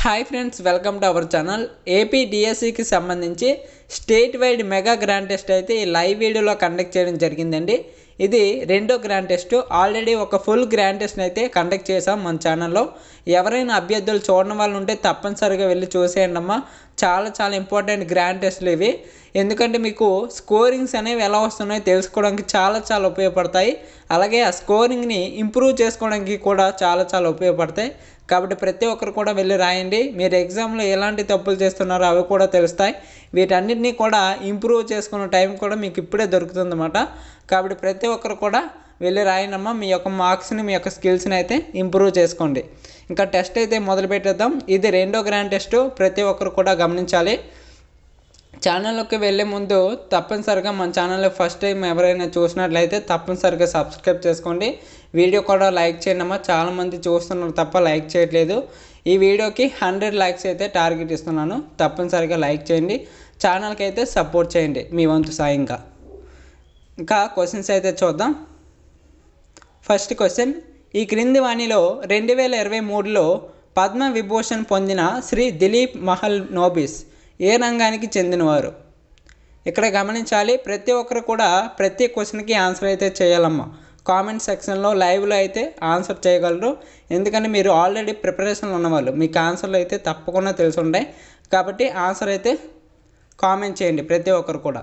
Hi friends welcome to our channel AP డిఎస్సికి సంబంధించి state wide mega grand test అయితే ఈ లైవ్ వీడియోలో కండక్ట్ చేయడం జరిగిందండి ఇది రెండో గ్రాండ్ టెస్ట్ ఆల్రెడీ ఒక ఫుల్ గ్రాండ్ టెస్ట్ని అయితే కండక్ట్ చేసాం మన ఛానల్లో ఎవరైనా అభ్యర్థులు చూడని వాళ్ళు ఉంటే తప్పనిసరిగా వెళ్ళి చూసేయండి అమ్మా చాలా చాలా ఇంపార్టెంట్ గ్రాండ్ టెస్ట్లు ఇవి ఎందుకంటే మీకు స్కోరింగ్స్ అనేవి ఎలా వస్తున్నాయో తెలుసుకోవడానికి చాలా చాలా ఉపయోగపడతాయి అలాగే ఆ స్కోరింగ్ని ఇంప్రూవ్ చేసుకోవడానికి కూడా చాలా చాలా ఉపయోగపడతాయి కాబట్టి ప్రతి ఒక్కరు కూడా వెళ్ళి రాయండి మీరు ఎగ్జామ్లో ఎలాంటి తప్పులు చేస్తున్నారో అవి కూడా తెలుస్తాయి వీటన్నిటిని కూడా ఇంప్రూవ్ చేసుకున్న టైం కూడా మీకు ఇప్పుడే దొరుకుతుందన్నమాట కాబట్టి ప్రతి ఒక్కరు కూడా వెళ్ళి రాయనమ్మా మీ యొక్క మార్క్స్ని మీ యొక్క స్కిల్స్ని అయితే ఇంప్రూవ్ చేసుకోండి ఇంకా టెస్ట్ అయితే మొదలు పెట్టేద్దాం ఇది రెండో గ్రాండ్ టెస్ట్ ప్రతి ఒక్కరు కూడా గమనించాలి ఛానల్లోకి వెళ్ళే ముందు తప్పనిసరిగా మన ఛానల్ ఫస్ట్ టైం ఎవరైనా చూసినట్లయితే తప్పనిసరిగా సబ్స్క్రైబ్ చేసుకోండి వీడియో కూడా లైక్ చేయండి అమ్మా చాలామంది చూస్తున్నారు తప్ప లైక్ చేయట్లేదు ఈ వీడియోకి హండ్రెడ్ లైక్స్ అయితే టార్గెట్ ఇస్తున్నాను తప్పనిసరిగా లైక్ చేయండి ఛానల్కి అయితే సపోర్ట్ చేయండి మీ వంతు సాయంగా ఇంకా క్వశ్చన్స్ అయితే చూద్దాం ఫస్ట్ క్వశ్చన్ ఈ క్రింది వాణిలో రెండు వేల ఇరవై మూడులో పద్మ విభూషణ్ పొందిన శ్రీ దిలీప్ మహల్ నోబిస్ ఏ రంగానికి చెందినవారు ఇక్కడ గమనించాలి ప్రతి ఒక్కరు కూడా ప్రతి క్వశ్చన్కి ఆన్సర్ అయితే చేయాలమ్మా కామెంట్ సెక్షన్లో లైవ్లో అయితే ఆన్సర్ చేయగలరు ఎందుకంటే మీరు ఆల్రెడీ ప్రిపరేషన్లో ఉన్నవాళ్ళు మీకు ఆన్సర్లు అయితే తప్పకుండా తెలిసి ఉంటాయి కాబట్టి ఆన్సర్ అయితే కామెంట్ చేయండి ప్రతి ఒక్కరు కూడా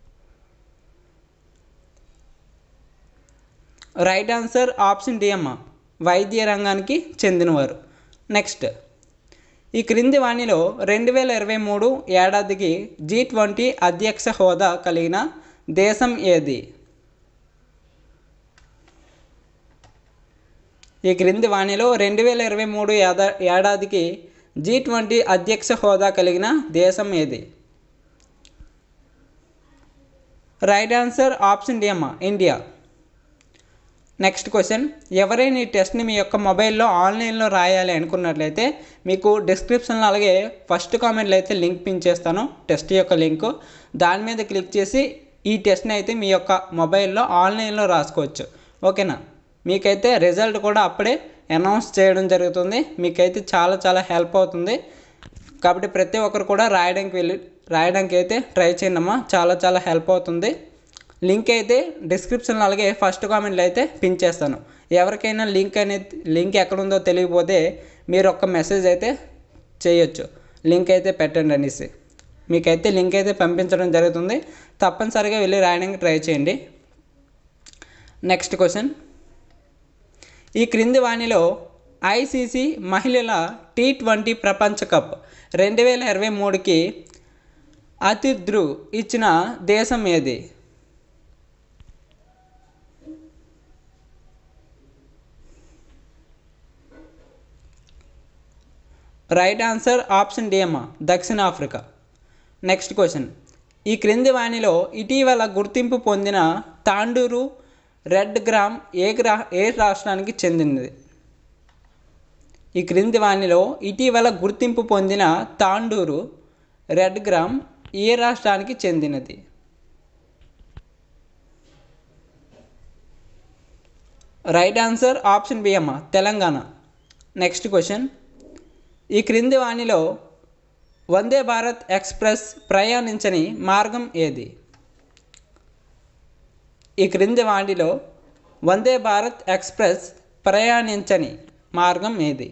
రైట్ ఆన్సర్ ఆప్షన్ డి అమ్మ వైద్య రంగానికి చెందినవారు నెక్స్ట్ ఈ క్రింది వాణిలో రెండు వేల ఇరవై మూడు ఏడాదికి జీ ట్వంటీ అధ్యక్ష హోదా కలిగిన దేశం ఏది ఈ క్రింది వాణిలో రెండు వేల ఇరవై మూడు ఏడా ఏడాదికి జీ ట్వంటీ అధ్యక్ష హోదా కలిగిన దేశం ఏది రైట్ ఆన్సర్ ఆప్షన్ డి అమ్మ ఇండియా నెక్స్ట్ క్వశ్చన్ ఎవరైనా ఈ టెస్ట్ని మీ యొక్క మొబైల్లో ఆన్లైన్లో రాయాలి అనుకున్నట్లయితే మీకు డిస్క్రిప్షన్లో అలాగే ఫస్ట్ కామెంట్లో అయితే లింక్ పిన్ చేస్తాను టెస్ట్ యొక్క లింక్ దాని మీద క్లిక్ చేసి ఈ టెస్ట్ని అయితే మీ యొక్క మొబైల్లో ఆన్లైన్లో రాసుకోవచ్చు ఓకేనా మీకైతే రిజల్ట్ కూడా అప్పుడే అనౌన్స్ చేయడం జరుగుతుంది మీకైతే చాలా చాలా హెల్ప్ అవుతుంది కాబట్టి ప్రతి ఒక్కరు కూడా రాయడానికి వెళ్ళి రాయడానికి అయితే ట్రై చేయండి అమ్మా చాలా చాలా హెల్ప్ అవుతుంది లింక్ అయితే డిస్క్రిప్షన్లో అలాగే ఫస్ట్ కామెంట్లో అయితే పిన్ చేస్తాను ఎవరికైనా లింక్ అనేది లింక్ ఎక్కడుందో తెలియకపోతే మీరు ఒక మెసేజ్ అయితే చేయొచ్చు లింక్ అయితే పెట్టండి అనేసి మీకైతే లింక్ అయితే పంపించడం జరుగుతుంది తప్పనిసరిగా వెళ్ళి రాయడానికి ట్రై చేయండి నెక్స్ట్ క్వశ్చన్ ఈ క్రింది వాణిలో ఐసీసీ మహిళల టీ ట్వంటీ ప్రపంచ కప్ రెండు వేల ఇరవై మూడుకి అతిథ్రు ఇచ్చిన దేశం ఏది రైట్ ఆన్సర్ ఆప్షన్ డి అమ్మ దక్షిణాఫ్రికా నెక్స్ట్ క్వశ్చన్ ఈ క్రింది వాణిలో ఇటీవల గుర్తింపు పొందిన తాండూరు రెడ్ గ్రామ్ ఏ గ్రా ఏ రాష్ట్రానికి చెందినది ఈ క్రింది వాణిలో ఇటీవల గుర్తింపు పొందిన తాండూరు రెడ్ గ్రామ్ ఏ రాష్ట్రానికి చెందినది రైట్ ఆన్సర్ ఆప్షన్ బి అమ్మ తెలంగాణ నెక్స్ట్ క్వశ్చన్ ఈ క్రింది వాణిలో వందే భారత్ ఎక్స్ప్రెస్ ప్రయాణించని మార్గం ఏది ఈ క్రింది వాణిలో వందే భారత్ ఎక్స్ప్రెస్ ప్రయాణించని మార్గం ఏది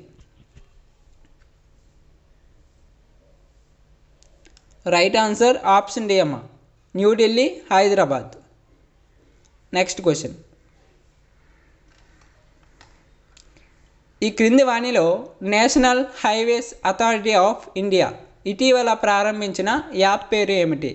రైట్ ఆన్సర్ ఆప్షన్ డి అమ్మ న్యూఢిల్లీ హైదరాబాద్ నెక్స్ట్ క్వశ్చన్ ఈ క్రింది వాణిలో national highways authority of India ఇటీవల ప్రారంభించిన యాప్ పేరు ఏమిటి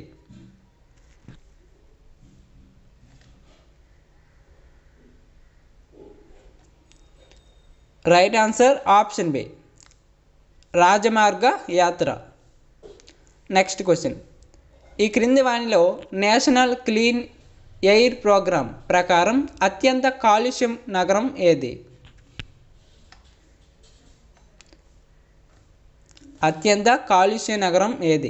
right answer option B Rajmarg Yatra next question ఈ క్రింది వాణిలో నేషనల్ క్లీన్ ఎయిర్ ప్రోగ్రాం ప్రకారం అత్యంత కాలుష్యం నగరం ఏది అత్యంత కాలుష్య నగరం ఏది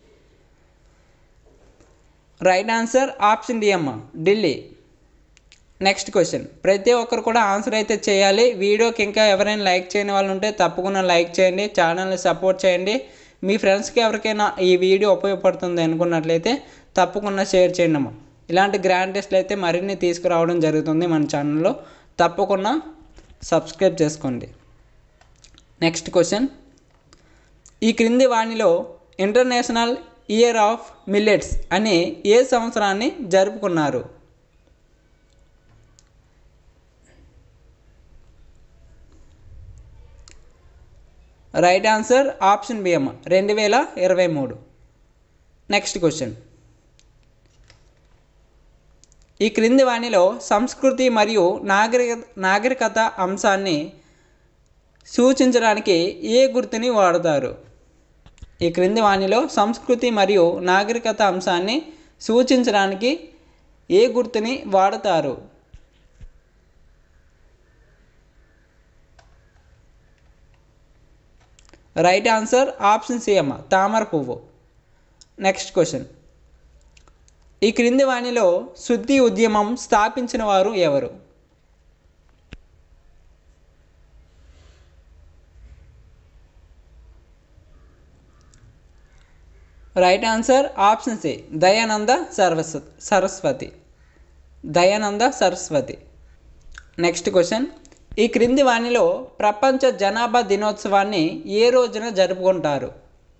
రైట్ ఆన్సర్ ఆప్షన్ డి అమ్మ ఢిల్లీ నెక్స్ట్ క్వశ్చన్ ప్రతి ఒక్కరు కూడా ఆన్సర్ అయితే చేయాలి వీడియోకి ఇంకా ఎవరైనా లైక్ చేయని వాళ్ళు ఉంటే తప్పకుండా లైక్ చేయండి ఛానల్ని సపోర్ట్ చేయండి మీ ఫ్రెండ్స్కి ఎవరికైనా ఈ వీడియో ఉపయోగపడుతుంది అనుకున్నట్లయితే తప్పకుండా షేర్ చేయండి అమ్మ ఇలాంటి గ్రాండ్ టెస్ట్లు అయితే మరిన్ని తీసుకురావడం జరుగుతుంది మన ఛానల్లో తప్పకుండా సబ్స్క్రైబ్ చేసుకోండి నెక్స్ట్ క్వశ్చన్ ఈ క్రింది వాణిలో ఇంటర్నేషనల్ ఇయర్ ఆఫ్ మిల్లెట్స్ అని ఏ సంవత్సరాన్ని జరుపుకున్నారు రైట్ ఆన్సర్ ఆప్షన్ బి అమ్మ రెండు వేల ఇరవై మూడు నెక్స్ట్ క్వశ్చన్ ఈ క్రింది వాణిలో సంస్కృతి మరియు నాగరిక నాగరికత అంశాన్ని సూచించడానికి ఏ గుర్తుని వాడతారు ఈ క్రింది వాణిలో సంస్కృతి మరియు నాగరికత అంశాన్ని సూచించడానికి ఏ గుర్తుని వాడతారు రైట్ ఆన్సర్ ఆప్షన్ సి అమ్మ తామర పువ్వు నెక్స్ట్ క్వశ్చన్ ఈ క్రింది వాణిలో శుద్ధి ఉద్యమం స్థాపించిన వారు ఎవరు right answer option C Dayananda సర్వస్ సరస్వతి దయానంద సరస్వతి నెక్స్ట్ క్వశ్చన్ ఈ క్రింది వాణిలో ప్రపంచ జనాభా దినోత్సవాన్ని ఏ రోజున జరుపుకుంటారు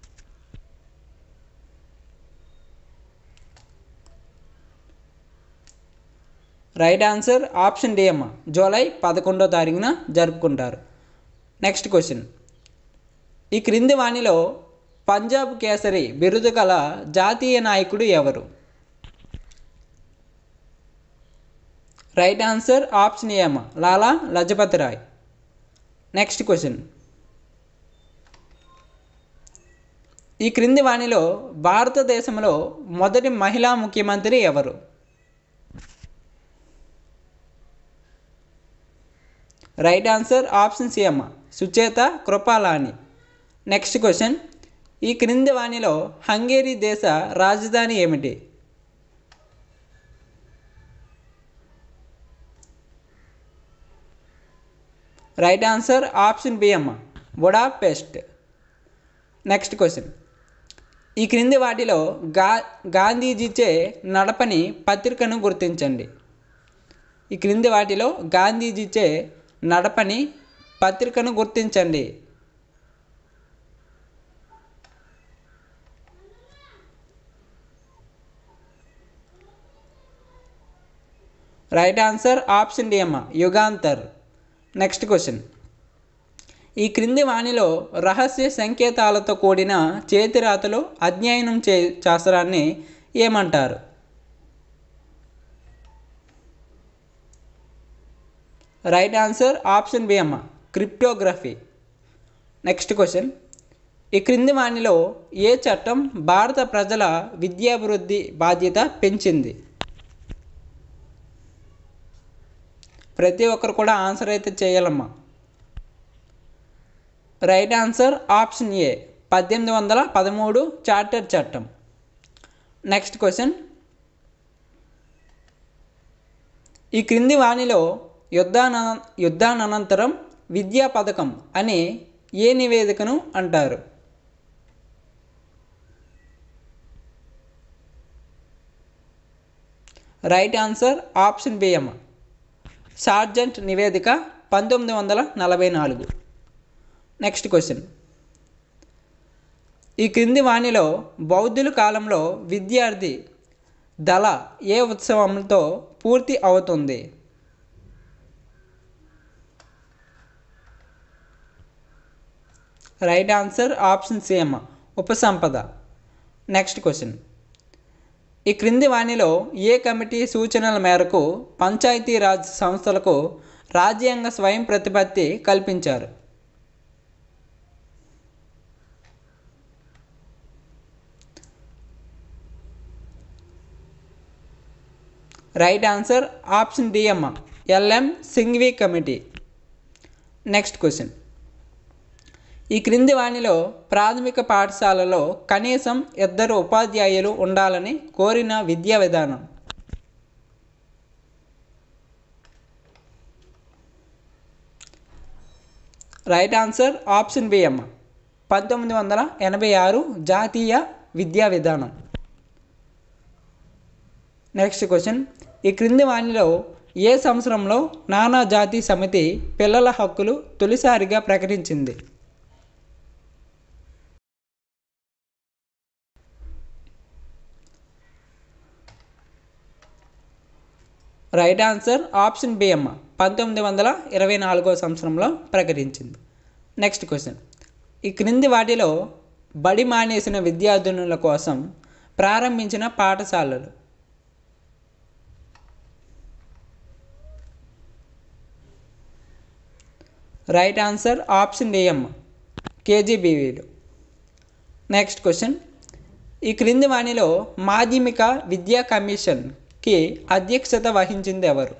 రైట్ ఆన్సర్ ఆప్షన్ డి అమ్మ జూలై పదకొండో తారీఖున జరుపుకుంటారు నెక్స్ట్ క్వశ్చన్ ఈ క్రింది వాణిలో పంజాబ్ కేసరి బిరుదు గల జాతీయ నాయకుడు ఎవరు రైట్ ఆన్సర్ ఆప్షన్ ఏ అమ్మ లాలా లజపతి రాయ్ నెక్స్ట్ క్వశ్చన్ ఈ క్రింది వాణిలో భారతదేశంలో మొదటి మహిళా ముఖ్యమంత్రి ఎవరు రైట్ ఆన్సర్ ఆప్షన్ సి అమ్మ సుచేత కృపాలాని నెక్స్ట్ క్వశ్చన్ ఈ క్రింది వాణిలో హంగేరీ దేశ రాజధాని ఏమిటి రైట్ ఆన్సర్ ఆప్షన్ బి అమ్మ బుడాపెస్ట్ నెక్స్ట్ క్వశ్చన్ ఈ క్రింది వాటిలో గా గాంధీజీచే నడపని పత్రికను గుర్తించండి ఈ క్రింది వాటిలో గాంధీజీచే నడపని పత్రికను గుర్తించండి రైట్ ఆన్సర్ ఆప్షన్ డి అమ్మ యుగాంతర్ నెక్స్ట్ క్వశ్చన్ ఈ క్రింది వాణిలో రహస్య సంకేతాలతో కూడిన చేతిరాతలు అధ్యయనం చే శాస్త్రాన్ని ఏమంటారు రైట్ ఆన్సర్ ఆప్షన్ బి అమ్మ క్రిప్టోగ్రఫీ నెక్స్ట్ క్వశ్చన్ ఈ క్రింది వాణిలో ఏ చట్టం భారత ప్రజల విద్యాభివృద్ధి బాధ్యత పెంచింది ప్రతి ఒక్కరు కూడా ఆన్సర్ అయితే చేయాలమ్మా రైట్ ఆన్సర్ ఆప్షన్ ఏ పద్దెనిమిది వందల పదమూడు చార్టర్ చట్టం నెక్స్ట్ క్వశ్చన్ ఈ క్రింది వాణిలో యుద్ధాన యుద్ధానంతరం విద్యా పథకం అని ఏ నివేదికను అంటారు రైట్ ఆన్సర్ ఆప్షన్ బి అమ్మ సార్జెంట్ నివేదిక పంతొమ్మిది వందల నలభై నాలుగు నెక్స్ట్ క్వశ్చన్ ఈ క్రింది వాణిలో బౌద్ధుల కాలంలో విద్యార్థి దళ ఏ ఉత్సవంతో పూర్తి అవుతుంది రైట్ ఆన్సర్ ఆప్షన్ సి అమ్మ ఉపసంపద నెక్స్ట్ క్వశ్చన్ ఈ క్రింది వాణిలో ఏ కమిటీ సూచనల మేరకు పంచాయతీరాజ్ సంస్థలకు రాజ్యాంగ స్వయం ప్రతిపత్తి కల్పించారు రైట్ ఆన్సర్ ఆప్షన్ డి అమ్మ LM Singhvi committee next question ఈ క్రింది వాణిలో ప్రాథమిక పాఠశాలలో కనీసం ఇద్దరు ఉపాధ్యాయులు ఉండాలని కోరిన విద్యా విధానం రైట్ ఆన్సర్ ఆప్షన్ బి అమ్మ పంతొమ్మిది వందల ఎనభై ఆరు జాతీయ విద్యా విధానం నెక్స్ట్ క్వశ్చన్ ఈ క్రింది వాణిలో ఏ సంవత్సరంలో నానా జాతి సమితి పిల్లల హక్కులు తొలిసారిగా ప్రకటించింది రైట్ ఆన్సర్ ఆప్షన్ బి అమ్మ పంతొమ్మిది వందల ఇరవై నాలుగో సంవత్సరంలో ప్రకటించింది నెక్స్ట్ క్వశ్చన్ ఈ క్రింది వాటిలో బడి మానేసిన విద్యార్థినుల కోసం ప్రారంభించిన పాఠశాలలు రైట్ ఆన్సర్ ఆప్షన్ డి అమ్మ కేజీబీవీలు నెక్స్ట్ క్వశ్చన్ ఈ క్రింది వాణిలో మాధ్యమిక విద్యా కమిషన్కి అధ్యక్షత వహించింది ఎవరు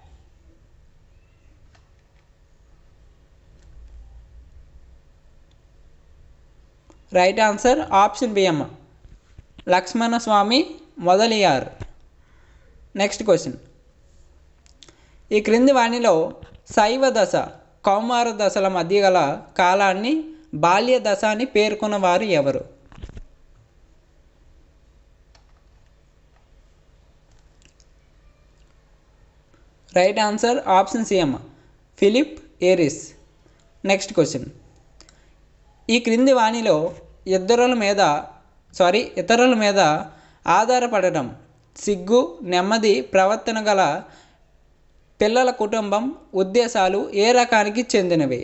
రైట్ ఆన్సర్ ఆప్షన్ బి అమ్మ లక్ష్మణస్వామి మొదలియార్ నెక్స్ట్ క్వశ్చన్ ఈ క్రింది వాణిలో శైవ దశ కౌమార దశల మధ్య గల కాలాన్ని బాల్య దశ అని పేర్కొన్న వారు ఎవరు రైట్ ఆన్సర్ ఆప్షన్ సి అమ్మ ఫిలిప్ ఏరిస్ నెక్స్ట్ క్వశ్చన్ ఈ క్రింది వాణిలో ఇద్దరుల మీద సారీ ఇతరుల మీద ఆధారపడటం సిగ్గు నెమ్మది ప్రవర్తన గల పిల్లల కుటుంబం ఉద్దేశాలు ఏ రకానికి చెందినవి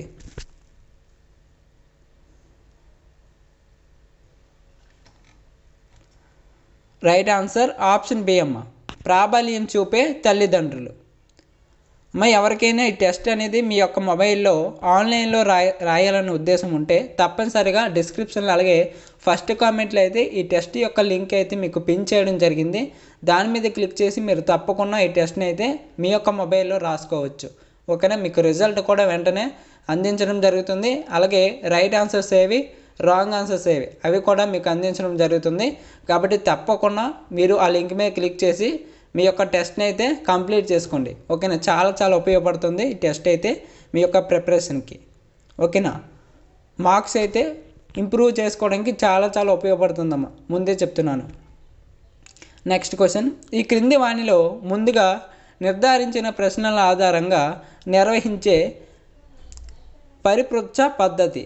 రైట్ ఆన్సర్ ఆప్షన్ బి అమ్మ ప్రాబల్యం చూపే తల్లిదండ్రులు అమ్మ ఎవరికైనా ఈ టెస్ట్ అనేది మీ యొక్క మొబైల్లో ఆన్లైన్లో రాయ రాయాలనే ఉద్దేశం ఉంటే తప్పనిసరిగా డిస్క్రిప్షన్లో అలాగే ఫస్ట్ కామెంట్లో అయితే ఈ టెస్ట్ యొక్క లింక్ అయితే మీకు పిన్ చేయడం జరిగింది దాని మీద క్లిక్ చేసి మీరు తప్పకుండా ఈ టెస్ట్ని అయితే మీ యొక్క మొబైల్లో రాసుకోవచ్చు ఓకేనా మీకు రిజల్ట్ కూడా వెంటనే అందించడం జరుగుతుంది అలాగే రైట్ ఆన్సర్స్ ఏవి రాంగ్ ఆన్సర్స్ ఏవి అవి కూడా మీకు అందించడం జరుగుతుంది కాబట్టి తప్పకుండా మీరు ఆ లింక్ మీద క్లిక్ చేసి మీ యొక్క టెస్ట్ని అయితే కంప్లీట్ చేసుకోండి ఓకేనా చాలా చాలా ఉపయోగపడుతుంది ఈ టెస్ట్ అయితే మీ యొక్క ప్రిపరేషన్కి ఓకేనా మార్క్స్ అయితే ఇంప్రూవ్ చేసుకోవడానికి చాలా చాలా ఉపయోగపడుతుందమ్మా ముందే చెప్తున్నాను నెక్స్ట్ క్వశ్చన్ ఈ క్రింది వాణిలో ముందుగా నిర్ధారించిన ప్రశ్నల ఆధారంగా నిర్వహించే పరిపృచ్ఛ పద్ధతి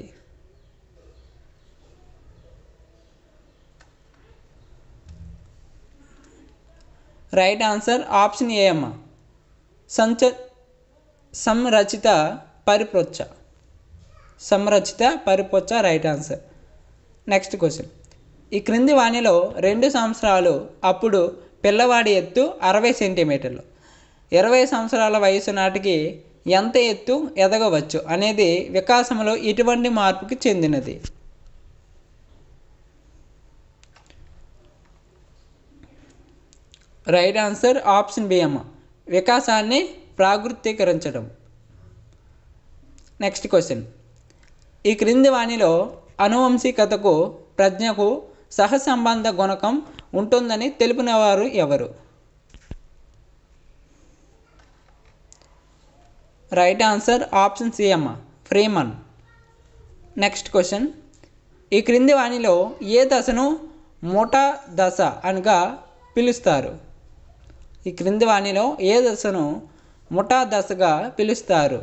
రైట్ ఆన్సర్ ఆప్షన్ ఏ అమ్మ సంచ సంరచిత పరిపృచ్ఛ సంరచిత పరిపృచ్ఛ రైట్ ఆన్సర్ నెక్స్ట్ క్వశ్చన్ ఈ క్రింది వాణిలో రెండు సంవత్సరాలు అప్పుడు పిల్లవాడి ఎత్తు అరవై సెంటీమీటర్లు ఇరవై సంవత్సరాల వయసు నాటికి ఎంత ఎత్తు ఎదగవచ్చు అనేది వికాసంలో ఇటువంటి మార్పుకి చెందినది రైట్ ఆన్సర్ ఆప్షన్ బి అమ్మ వికాసాన్ని ప్రాకృతీకరించడం నెక్స్ట్ క్వశ్చన్ ఈ క్రింది వాణిలో అనువంశికతకు ప్రజ్ఞకు సహసంబంధ గుణకం ఉంటుందని తెలిపిన వారు ఎవరు రైట్ ఆన్సర్ ఆప్షన్ సి అమ్మ ఫ్రీమన్ నెక్స్ట్ క్వశ్చన్ ఈ క్రింది వాణిలో ఏ దశను మోటా దశ అనగా పిలుస్తారు ఈ క్రింది వాణిలో ఏ దశను ముఠా దశగా పిలుస్తారు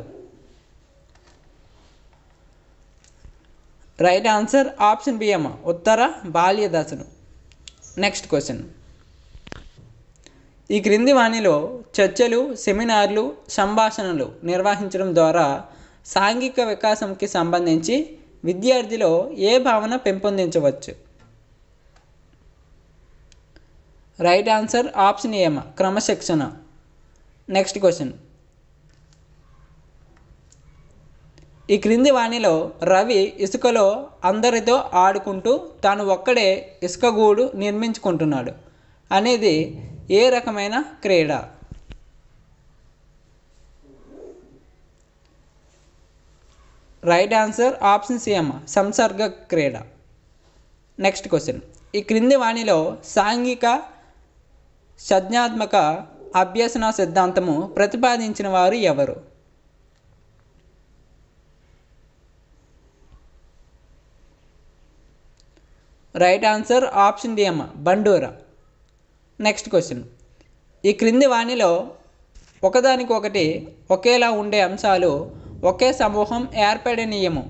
రైట్ ఆన్సర్ ఆప్షన్ బి అమ్మ ఉత్తర బాల్య దశను నెక్స్ట్ క్వశ్చన్ ఈ క్రింది వాణిలో చర్చలు సెమినార్లు సంభాషణలు నిర్వహించడం ద్వారా సాంఘిక వికాసంకి సంబంధించి విద్యార్థిలో ఏ భావన పెంపొందించవచ్చు రైట్ ఆన్సర్ ఆప్షన్ ఏమ క్రమశిక్షణ నెక్స్ట్ క్వశ్చన్ ఈ క్రింది వాణిలో రవి ఇసుకలో అందరితో ఆడుకుంటూ తాను ఒక్కడే ఇసుక గూడు నిర్మించుకుంటున్నాడు అనేది ఏ రకమైన క్రీడ రైట్ ఆన్సర్ ఆప్షన్ సి అమ్మ సంసర్గ క్రీడ నెక్స్ట్ క్వశ్చన్ ఈ క్రింది వాణిలో సాంఘిక సంజ్ఞాత్మక అభ్యసన సిద్ధాంతము ప్రతిపాదించిన వారు ఎవరు రైట్ ఆన్సర్ ఆప్షన్ డి అమ్మ బండూరా నెక్స్ట్ క్వశ్చన్ ఈ క్రింది వాణిలో ఒకదానికొకటి ఒకేలా ఉండే అంశాలు ఒకే సమూహం ఏర్పడే నియమం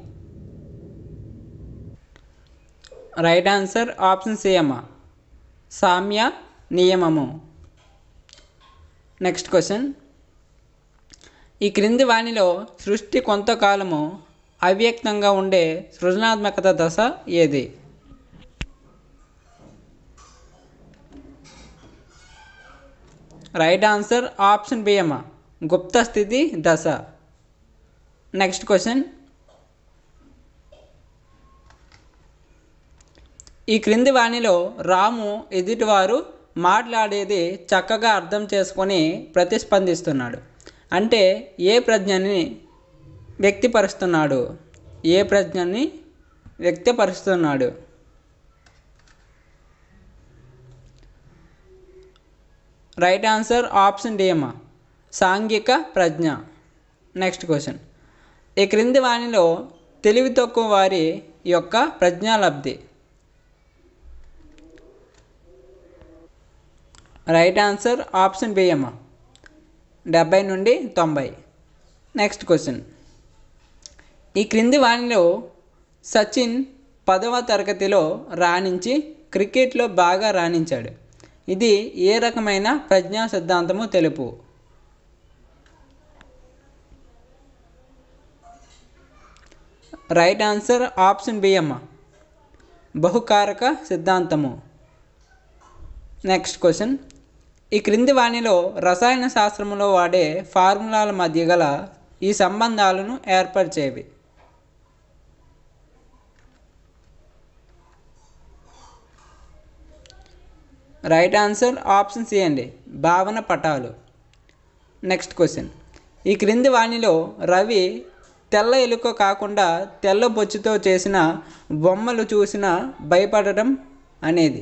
రైట్ ఆన్సర్ ఆప్షన్ సి అమ్మ సామ్య నియమము నెక్స్ట్ క్వశ్చన్ ఈ క్రింది వాణిలో సృష్టి కొంతకాలము అవ్యక్తంగా ఉండే సృజనాత్మకత దశ ఏది రైట్ ఆన్సర్ ఆప్షన్ బి అమ్మ గుప్త స్థితి దశ నెక్స్ట్ క్వశ్చన్ ఈ క్రింది వాణిలో రాము ఎదుటివారు మాట్లాడేది చక్కగా అర్థం చేసుకొని ప్రతిస్పందిస్తున్నాడు అంటే ఏ ప్రజ్ఞని వ్యక్తిపరుస్తున్నాడు ఏ ప్రజ్ఞని వ్యక్తపరుస్తున్నాడు రైట్ ఆన్సర్ ఆప్షన్ డి అమ్మ సాంఘిక ప్రజ్ఞ నెక్స్ట్ క్వశ్చన్ ఈ క్రింది వాణిలో తెలివి తక్కువ వారి యొక్క ప్రజ్ఞాలబ్ధి రైట్ ఆన్సర్ ఆప్షన్ బి అమ్మ డెబ్బై నుండి తొంభై నెక్స్ట్ క్వశ్చన్ ఈ క్రింది వాణిలో సచిన్ పదవ తరగతిలో రాణించి క్రికెట్లో బాగా రాణించాడు ఇది ఏ రకమైన ప్రజ్ఞా సిద్ధాంతము తెలుపు రైట్ ఆన్సర్ ఆప్షన్ బి అమ్మ బహుకారక సిద్ధాంతము నెక్స్ట్ క్వశ్చన్ ఈ క్రింది వాణిలో రసాయన శాస్త్రంలో వాడే ఫార్ములాల మధ్య గల ఈ సంబంధాలను ఏర్పరిచేవి రైట్ ఆన్సర్ ఆప్షన్ సి అండి భావన పటాలు నెక్స్ట్ క్వశ్చన్ ఈ క్రింది వాణిలో రవి తెల్ల ఎలుక కాకుండా తెల్ల బొచ్చుతో చేసిన బొమ్మలు చూసిన భయపడటం అనేది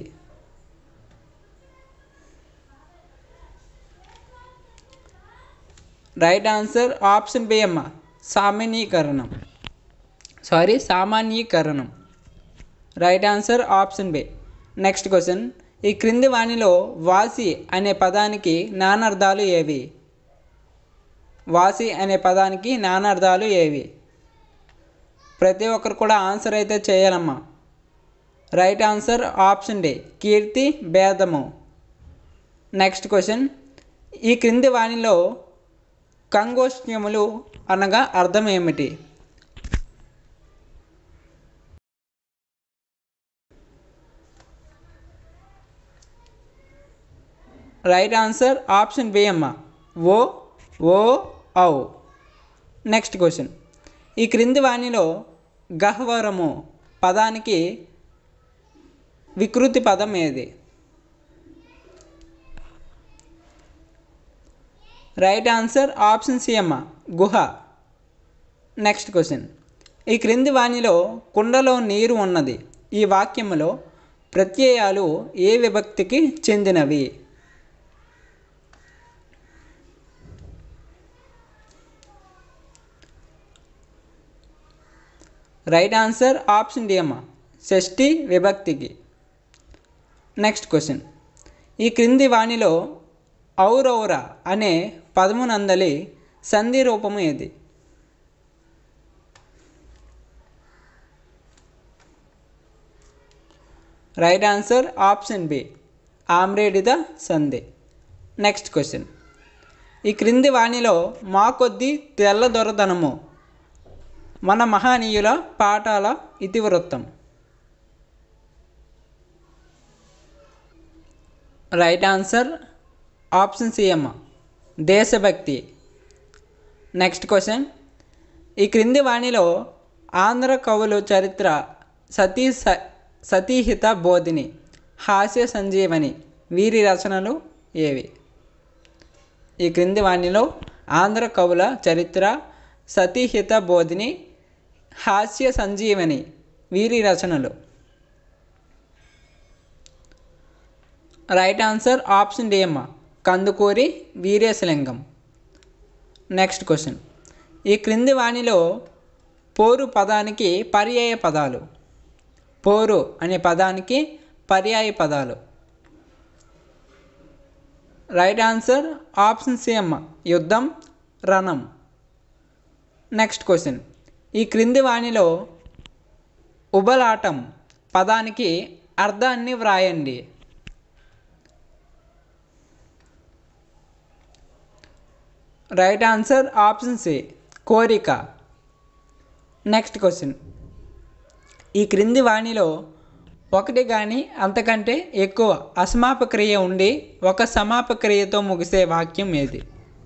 రైట్ ఆన్సర్ ఆప్షన్ బి అమ్మ సామాన్యీకరణం సారీ సామాన్యీకరణం right answer option B next question ఈ క్రింది వాణిలో వాసి అనే పదానికి నానార్థాలు ఏవి వాసి అనే పదానికి నానార్థాలు ఏవి ప్రతి ఒక్కరు కూడా ఆన్సర్ అయితే చేయాలమ్మా రైట్ ఆన్సర్ ఆప్షన్ డి కీర్తి భేదము నెక్స్ట్ క్వశ్చన్ ఈ క్రింది వాణిలో కంగోష్ణ్యములు అనగా అర్థం ఏమిటి రైట్ ఆన్సర్ ఆప్షన్ బి అమ్మ ఓ ఓ ఔ నెక్స్ట్ క్వశ్చన్ ఈ క్రింది వాణిలో గహ్వరము పదానికి వికృతి పదం ఏది రైట్ ఆన్సర్ ఆప్షన్ సి అమ్మ గుహ నెక్స్ట్ క్వశ్చన్ ఈ క్రింది వాణిలో కుండలో నీరు ఉన్నది ఈ వాక్యములో ప్రత్యయాలు ఏ విభక్తికి చెందినవి రైట్ ఆన్సర్ ఆప్షన్ డి అమ్మ షష్ఠి విభక్తికి నెక్స్ట్ క్వశ్చన్ ఈ క్రింది వాణిలో ఔరౌర అనే పదమునందలి సంధి రూపము ఏది రైట్ ఆన్సర్ ఆప్షన్ బి ఆమ్రేడిద సంధి నెక్స్ట్ క్వశ్చన్ ఈ క్రింది వాణిలో మా కొద్ది తెల్ల దొరదనము మన మహనీయుల పాఠాల ఇతివృత్తం రైట్ ఆన్సర్ ఆప్షన్ సి అమ్మ దేశభక్తి నెక్స్ట్ క్వశ్చన్ ఈ క్రింది వాణిలో ఆంధ్ర కవులు చరిత్ర సతీ స సతీహిత బోధిని హాస్య సంజీవని వీరి రచనలు ఏవి ఈ క్రింది వాణిలో ఆంధ్ర కవుల చరిత్ర సతీహిత బోధిని హాస్య సంజీవని వీరి రచనలు రైట్ ఆన్సర్ ఆప్షన్ డి అమ్మ కందుకూరి వీరేశలింగం నెక్స్ట్ క్వశ్చన్ ఈ క్రింది వాణిలో పోరు పదానికి పర్యాయ పదాలు పోరు అనే పదానికి పర్యాయ పదాలు రైట్ ఆన్సర్ ఆప్షన్ సి అమ్మ యుద్ధం రణం నెక్స్ట్ క్వశ్చన్ ఈ క్రింది వాణిలో ఉబలాటం పదానికి అర్థాన్ని వ్రాయండి రైట్ ఆన్సర్ ఆప్షన్ సి కోరిక నెక్స్ట్ క్వశ్చన్ ఈ క్రింది వాణిలో ఒకటి కానీ అంతకంటే ఎక్కువ అసమాప క్రియ ఉండి ఒక సమాప క్రియతో ముగిసే వాక్యం ఏది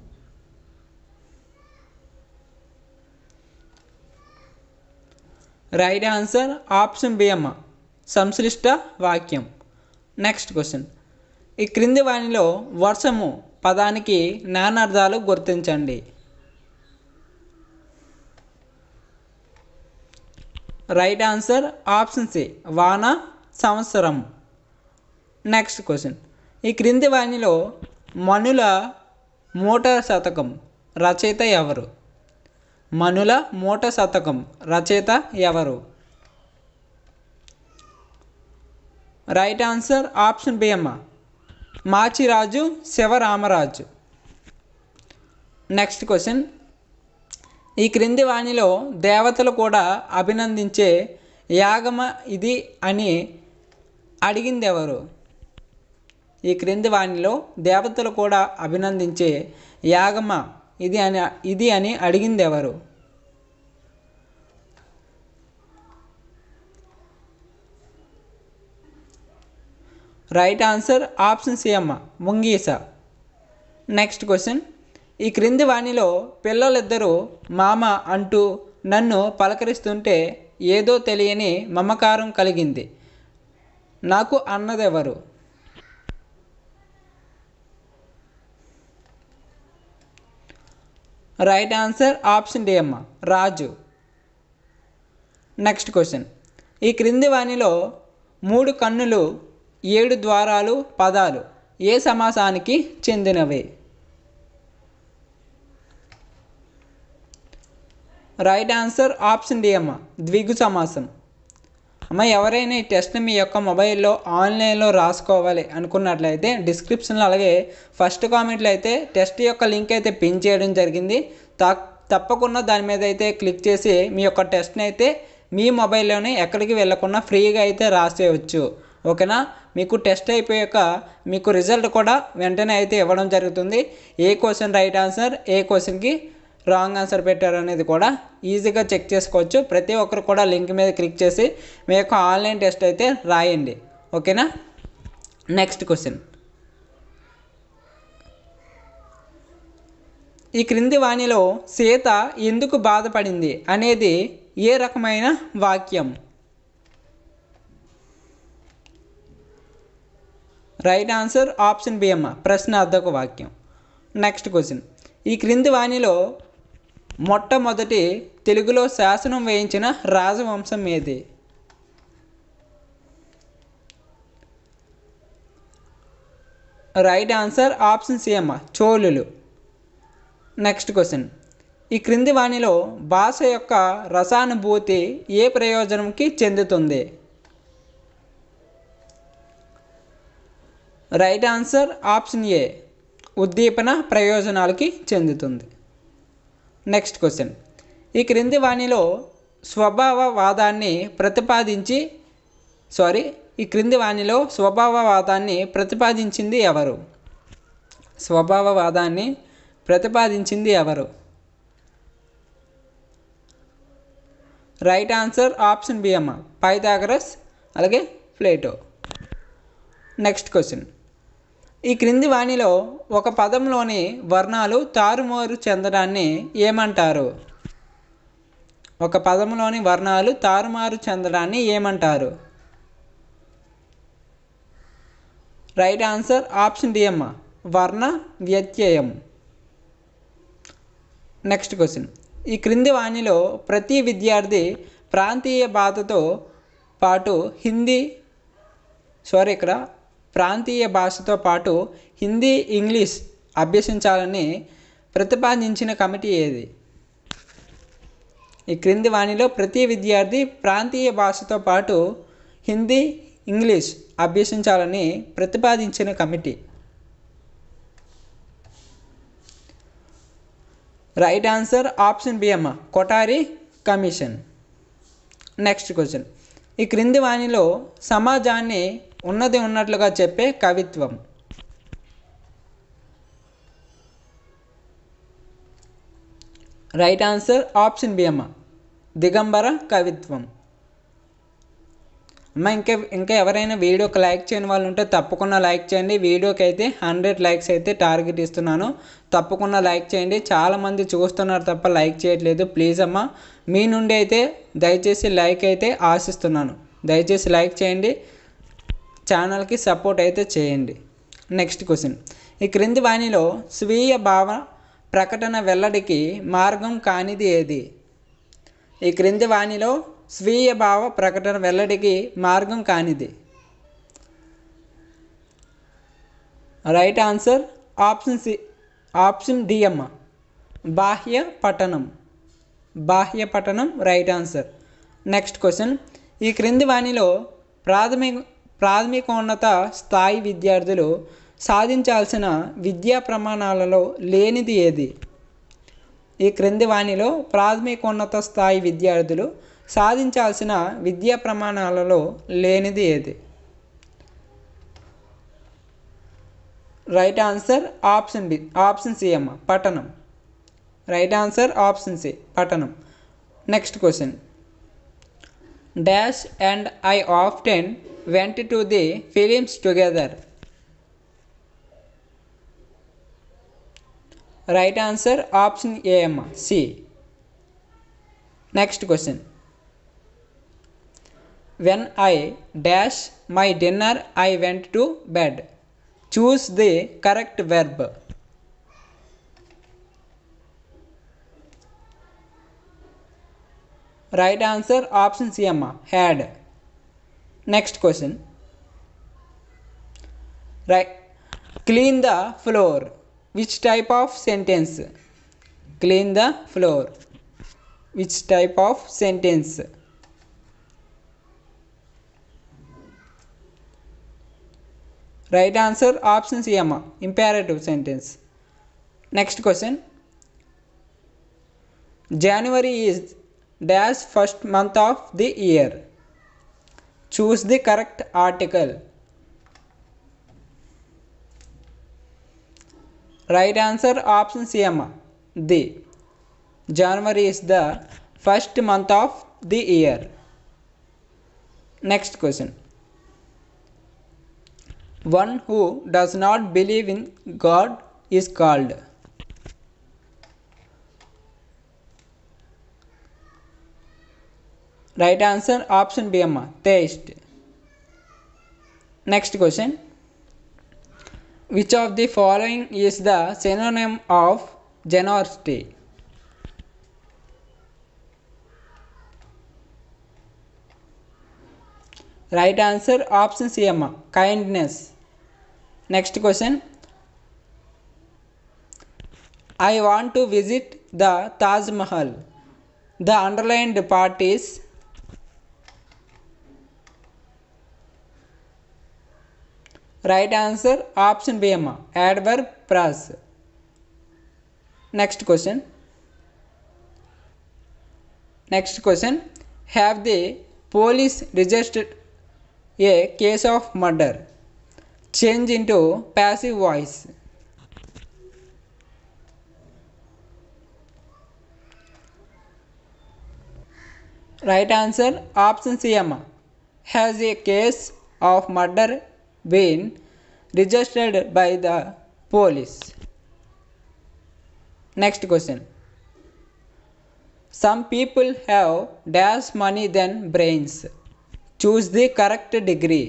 రైట్ ఆన్సర్ ఆప్షన్ బి అమ్మ సంశ్లిష్ట వాక్యం నెక్స్ట్ క్వశ్చన్ ఈ క్రింది వాణిలో వర్షము పదానికి నానార్థాలు గుర్తించండి రైట్ ఆన్సర్ ఆప్షన్ సి వాన సంవత్సరం నెక్స్ట్ క్వశ్చన్ ఈ క్రింది వాణిలో మనుల మూట శతకం రచయిత ఎవరు మనుల మూట శతకం రచయిత ఎవరు రైట్ ఆన్సర్ ఆప్షన్ బి అమ్మ మాచిరాజు శివరామరాజు నెక్స్ట్ క్వశ్చన్ ఈ క్రింది వాణిలో దేవతలు కూడా అభినందించే యాగమ ఇది అని అడిగింది ఎవరు ఈ క్రింది వాణిలో దేవతలు కూడా అభినందించే యాగమ ఇది అని ఇది అని అడిగింది ఎవరు రైట్ ఆన్సర్ ఆప్షన్ సి అమ్మ ముంగీస నెక్స్ట్ క్వశ్చన్ ఈ క్రింది వాణిలో పిల్లలిద్దరూ మామ అంటూ నన్ను పలకరిస్తుంటే ఏదో తెలియని మమకారం కలిగింది నాకు అన్నదెవరు రైట్ ఆన్సర్ ఆప్షన్ డి అమ్మ రాజు నెక్స్ట్ క్వశ్చన్ ఈ క్రింది వాణిలో మూడు కన్నులు ఏడు ద్వారాలు పదాలు ఏ సమాసానికి చెందినవి రైట్ ఆన్సర్ ఆప్షన్ డి అమ్మ ద్విగు సమాసం అమ్మ ఎవరైనా ఈ టెస్ట్ని మీ యొక్క మొబైల్లో ఆన్లైన్లో రాసుకోవాలి అనుకున్నట్లయితే డిస్క్రిప్షన్లో అలాగే ఫస్ట్ కామెంట్లో అయితే టెస్ట్ యొక్క లింక్ అయితే పిన్ చేయడం జరిగింది తప్పకుండా దాని మీద అయితే క్లిక్ చేసి మీ యొక్క టెస్ట్ని అయితే మీ మొబైల్లోనే ఎక్కడికి వెళ్ళకుండా ఫ్రీగా అయితే రాసేయవచ్చు ఓకేనా మీకు టెస్ట్ అయిపోయాక మీకు రిజల్ట్ కూడా వెంటనే అయితే ఇవ్వడం జరుగుతుంది ఏ క్వశ్చన్ రైట్ ఆన్సర్ ఏ క్వశ్చన్కి రాంగ్ ఆన్సర్ పెట్టారు అనేది కూడా ఈజీగా చెక్ చేసుకోవచ్చు ప్రతి ఒక్కరు కూడా లింక్ మీద క్లిక్ చేసి మీ యొక్క ఆన్లైన్ టెస్ట్ అయితే రాయండి ఓకేనా నెక్స్ట్ క్వశ్చన్ ఈ క్రింది వాణిలో సీత ఎందుకు బాధపడింది అనేది ఏ రకమైన వాక్యం రైట్ ఆన్సర్ ఆప్షన్ బి అమ్మ ప్రశ్నార్థక వాక్యం నెక్స్ట్ క్వశ్చన్ ఈ క్రింది వాణిలో మొట్టమొదటి తెలుగులో శాసనం వేయించిన రాజవంశం ఏది రైట్ ఆన్సర్ ఆప్షన్ సి అమ్మ చోళులు నెక్స్ట్ క్వశ్చన్ ఈ క్రింది వాణిలో భాష యొక్క రసానుభూతి ఏ ప్రయోజనంకి చెందుతుంది రైట్ ఆన్సర్ ఆప్షన్ ఏ ఉద్దీపన ప్రయోజనాలకి చెందుతుంది నెక్స్ట్ క్వశ్చన్ ఈ క్రింది వాణిలో స్వభావవాదాన్ని ప్రతిపాదించి సారీ ఈ క్రింది వాణిలో స్వభావవాదాన్ని ప్రతిపాదించింది ఎవరు స్వభావవాదాన్ని ప్రతిపాదించింది ఎవరు రైట్ ఆన్సర్ ఆప్షన్ బి అమ్మ పైథాగరస్ అలాగే ప్లేటో నెక్స్ట్ క్వశ్చన్ ఈ క్రింది వాణిలో ఒక పదంలోని వర్ణాలు తారుమారు చెందడాన్ని ఏమంటారు ఒక పదంలోని వర్ణాలు తారుమారు చెందడాన్ని ఏమంటారు రైట్ ఆన్సర్ ఆప్షన్ డి అమ్మ వర్ణ వ్యత్యయం నెక్స్ట్ క్వశ్చన్ ఈ క్రింది వాణిలో ప్రతి విద్యార్థి ప్రాంతీయ బాధతో పాటు హిందీ సారీ ఇక్కడ ప్రాంతీయ భాషతో పాటు హిందీ ఇంగ్లీష్ అభ్యసించాలని ప్రతిపాదించిన కమిటీ ఏది ఈ క్రింది వాణిలో ప్రతి విద్యార్థి ప్రాంతీయ భాషతో పాటు హిందీ ఇంగ్లీష్ అభ్యసించాలని ప్రతిపాదించిన committee right answer option B అమ్మ కొటారి కమిషన్ నెక్స్ట్ క్వశ్చన్ ఈ క్రింది వాణిలో సమాజాన్ని ఉన్నది ఉన్నట్లుగా చెప్పే కవిత్వం రైట్ ఆన్సర్ ఆప్షన్ బి అమ్మ దిగంబర కవిత్వం అమ్మ ఇంకా ఇంకా ఎవరైనా వీడియోకి లైక్ చేయని వాళ్ళు ఉంటే తప్పకుండా లైక్ చేయండి వీడియోకి అయితే హండ్రెడ్ లైక్స్ అయితే టార్గెట్ ఇస్తున్నాను తప్పకుండా లైక్ చేయండి చాలామంది చూస్తున్నారు తప్ప లైక్ చేయట్లేదు ప్లీజ్ అమ్మ మీ నుండి అయితే దయచేసి లైక్ అయితే ఆశిస్తున్నాను దయచేసి లైక్ చేయండి ఛానల్కి సపోర్ట్ అయితే చేయండి నెక్స్ట్ క్వశ్చన్ ఈ క్రింది వాణిలో స్వీయ భావ ప్రకటన వెల్లడికి మార్గం కానిది ఏది ఈ క్రింది వాణిలో స్వీయ భావ ప్రకటన వెల్లడికి మార్గం కానిది right answer option C option D అమ్మ బాహ్య పఠనం బాహ్య పఠనం రైట్ ఆన్సర్ నెక్స్ట్ క్వశ్చన్ ఈ క్రింది వాణిలో ప్రాథమిక ప్రాథమికోన్నత స్థాయి విద్యార్థులు సాధించాల్సిన విద్యా ప్రమాణాలలో లేనిది ఏది ఈ క్రింది వాణిలో ప్రాథమికోన్నత స్థాయి విద్యార్థులు సాధించాల్సిన విద్యా ప్రమాణాలలో లేనిది ఏది right answer option B option C అమ్మ పఠనం రైట్ ఆన్సర్ ఆప్షన్ సి పఠనం next question dash and I often went to the films together right answer option A అమ్మ C next question when I dash my dinner I went to bed choose the correct verb right answer option C అమ్మ had next question right clean the floor which type of sentence clean the floor which type of sentence right answer option C అమ్మ imperative sentence next question January is dash first month of the year choose the correct article right answer option C అమ్మ the January is the first month of the year next question one who does not believe in God is called right answer option B అమ్మ taste next question which of the following is the synonym of generosity right answer option C అమ్మ kindness next question I want to visit the Taj Mahal the underlined parties right answer option B అమ్మ adverb phrase next question next question have the police registered a case of murder change into passive voice right answer option C అమ్మ has a case of murder been registered by the police next question some people have dash money than brains choose the correct degree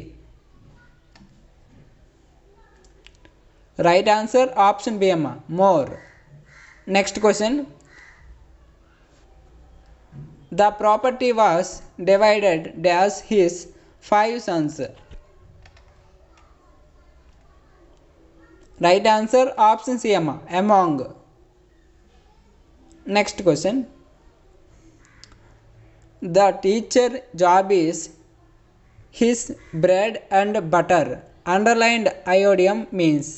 right answer option B అమ్మ more next question the property was divided dash his five sons right answer option C అమ్మ among next question the teacher job is his bread and butter. Underlined iodium means.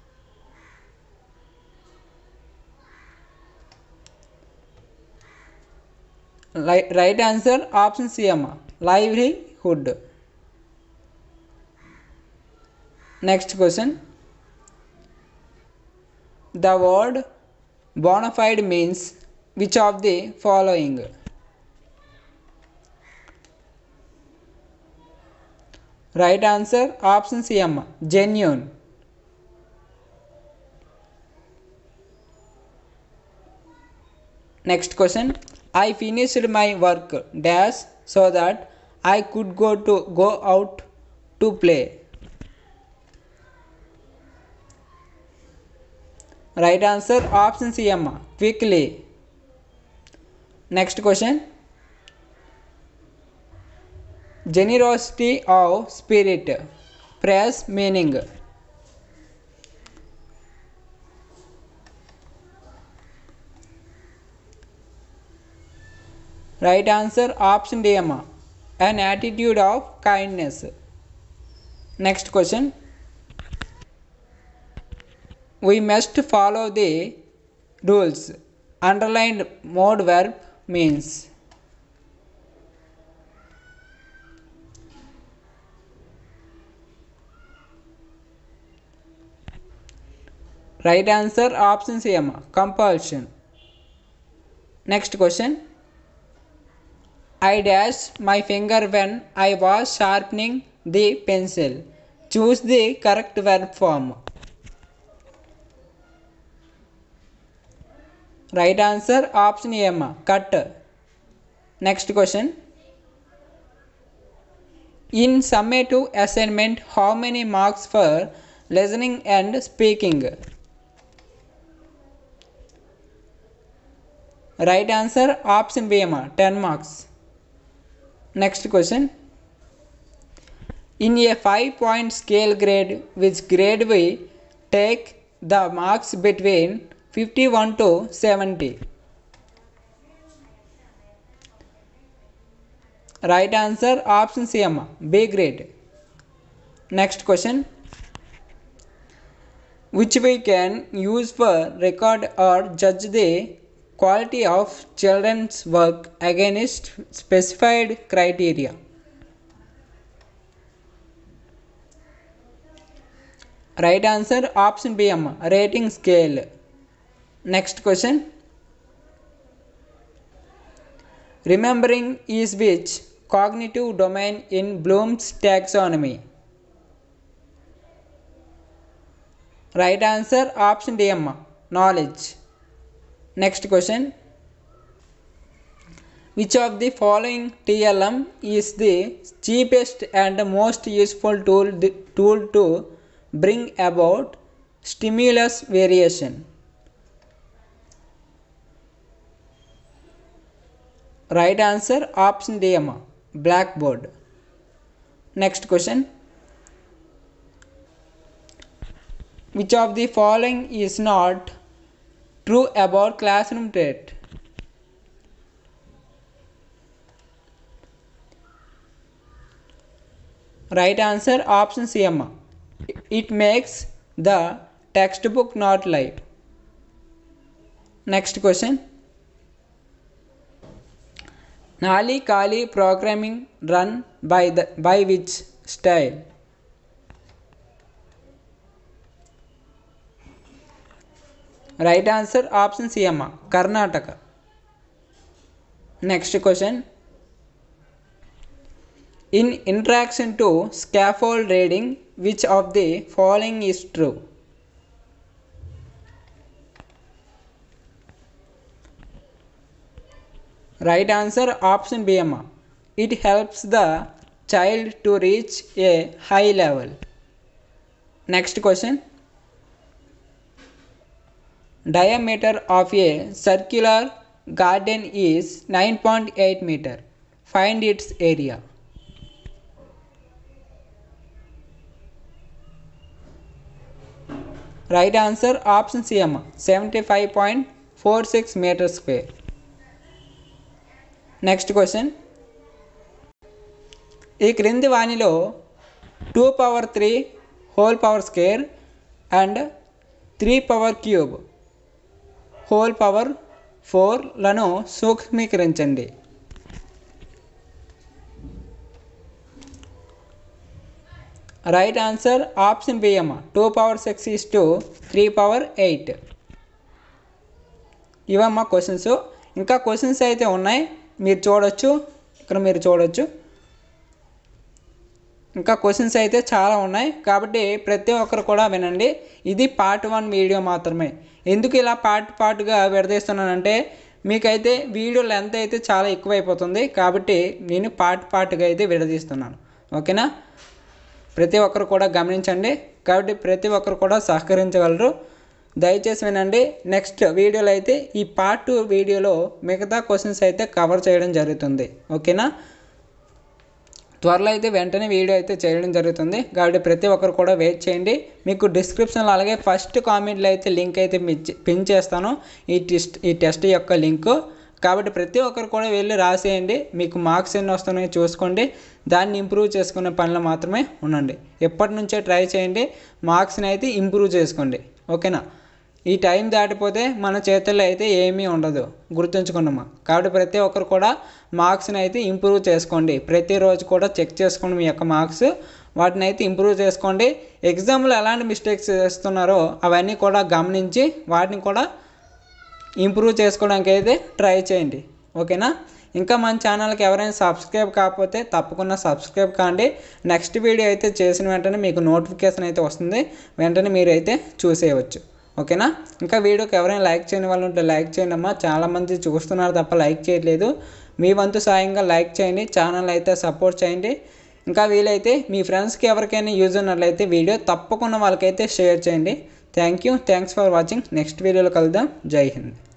Li- right answer option C అమ్మ livelihood. Next question. The word bona fide means which of the following? Right answer option C అమ్మ genuine. Next question. I finished my work dash so that I could go to go out to play. Right answer option C అమ్మ quickly. Next question. Generosity of spirit. Phrase meaning. Right answer option D అమ్మ an attitude of kindness. Next question. We must follow the rules. Underlined mode verb means. Right answer option C అమ్మ compulsion. Next question. I dashed my finger when I was sharpening the pencil. Choose the correct verb form. Right answer option A అమ్మ cut. Next question. In summative assignment, how many marks for listening and speaking? Right answer option B అమ్మ 10 marks. Next question. In a 5 point scale grade, which grade we take the marks between 51 to 70? Right answer option C అమ్మ B grade. Next question. Which we can use for record or judge the quality of children's work against specified criteria. Right answer option B అమ్మ rating scale. Next question. Remembering is which cognitive domain in Bloom's taxonomy? Right answer option D అమ్మ knowledge. Next question. Which of the following TLM is the cheapest and most useful tool, tool to bring about stimulus variation? Right answer option D అమ్మ blackboard. Next question. Which of the following is not true about classroom trait? Right answer option C అమ్మ it makes the textbook not live. Next question. Nali Kali programming run by the by which style? Right answer option C అమ్మ Karnataka next question in interaction to scaffold reading which of the following is true right answer option B అమ్మ it helps the child to reach a high level next question diameter of a circular garden is 9.8 meter find its area right answer option c అమ్మ 75.46 meter square next question ఈ క్రింది వానిలో two power three whole power square and three power cube whole power ఫోర్లను సూక్ష్మీకరించండి right answer option B అమ్మ two power six is to three power eight ఇవమ్మ questions ఇంకా questions అయితే ఉన్నాయి మీరు చూడొచ్చు ఇక్కడ మీరు చూడొచ్చు ఇంకా క్వశ్చన్స్ అయితే చాలా ఉన్నాయి కాబట్టి ప్రతి ఒక్కరు కూడా వినండి ఇది పార్ట్ వన్ వీడియో మాత్రమే ఎందుకు ఇలా పార్ట్ పార్ట్గా విడదీస్తున్నానంటే మీకైతే వీడియో లెంత్ అయితే చాలా ఎక్కువైపోతుంది కాబట్టి నేను పార్ట్ పార్ట్గా అయితే విడదీస్తున్నాను ఓకేనా ప్రతి ఒక్కరు కూడా గమనించండి కాబట్టి ప్రతి ఒక్కరు కూడా సహకరించగలరు దయచేసి వినండి నెక్స్ట్ వీడియోలో అయితే ఈ పార్ట్ టూ వీడియోలో మిగతా క్వశ్చన్స్ అయితే కవర్ చేయడం జరుగుతుంది ఓకేనా త్వరలో అయితే వెంటనే వీడియో అయితే చేయడం జరుగుతుంది కాబట్టి ప్రతి ఒక్కరు కూడా వెయిట్ చేయండి మీకు డిస్క్రిప్షన్లో అలాగే ఫస్ట్ కామెంట్లో అయితే లింక్ అయితే మిచ్- పిన్ చేస్తాను ఈ టెస్ట్ ఈ టెస్ట్ యొక్క లింకు కాబట్టి ప్రతి ఒక్కరు కూడా వెళ్ళి రాసేయండి మీకు మార్క్స్ ఎన్ని వస్తున్నాయో చూసుకోండి దాన్ని ఇంప్రూవ్ చేసుకునే పనిలో మాత్రమే ఉండండి ఎప్పటి నుంచే ట్రై చేయండి మార్క్స్ని అయితే ఇంప్రూవ్ చేసుకోండి ఓకేనా ఈ టైం దాటిపోతే మన చేతుల్లో అయితే ఏమీ ఉండదు గుర్తుంచుకున్నామా కాబట్టి ప్రతి ఒక్కరు కూడా మార్క్స్ని అయితే ఇంప్రూవ్ చేసుకోండి ప్రతిరోజు కూడా చెక్ చేసుకోండి మీ యొక్క మార్క్స్ వాటిని అయితే ఇంప్రూవ్ చేసుకోండి ఎగ్జామ్లో ఎలాంటి మిస్టేక్స్ చేస్తున్నారో అవన్నీ కూడా గమనించి వాటిని కూడా ఇంప్రూవ్ చేసుకోవడానికి అయితే ట్రై చేయండి ఓకేనా ఇంకా మన ఛానల్కి ఎవరైనా సబ్స్క్రైబ్ కాకపోతే తప్పకుండా సబ్స్క్రైబ్ కాండి నెక్స్ట్ వీడియో అయితే చేసిన వెంటనే మీకు నోటిఫికేషన్ అయితే వస్తుంది వెంటనే మీరు అయితే చూసేయవచ్చు ఓకేనా ఇంకా వీడియోకి ఎవరైనా లైక్ చేయని వాళ్ళు ఉంటే లైక్ చేయండి అమ్మా చాలామంది చూస్తున్నారు తప్ప లైక్ చేయట్లేదు మీ వంతు సాయంగా లైక్ చేయండి ఛానల్ అయితే సపోర్ట్ చేయండి ఇంకా వీలైతే మీ ఫ్రెండ్స్కి ఎవరికైనా యూజ్ ఉన్నట్లయితే వీడియో తప్పకుండా వాళ్ళకైతే షేర్ చేయండి thank you thanks for watching next వీడియోలో కలుద్దాం జై హింద్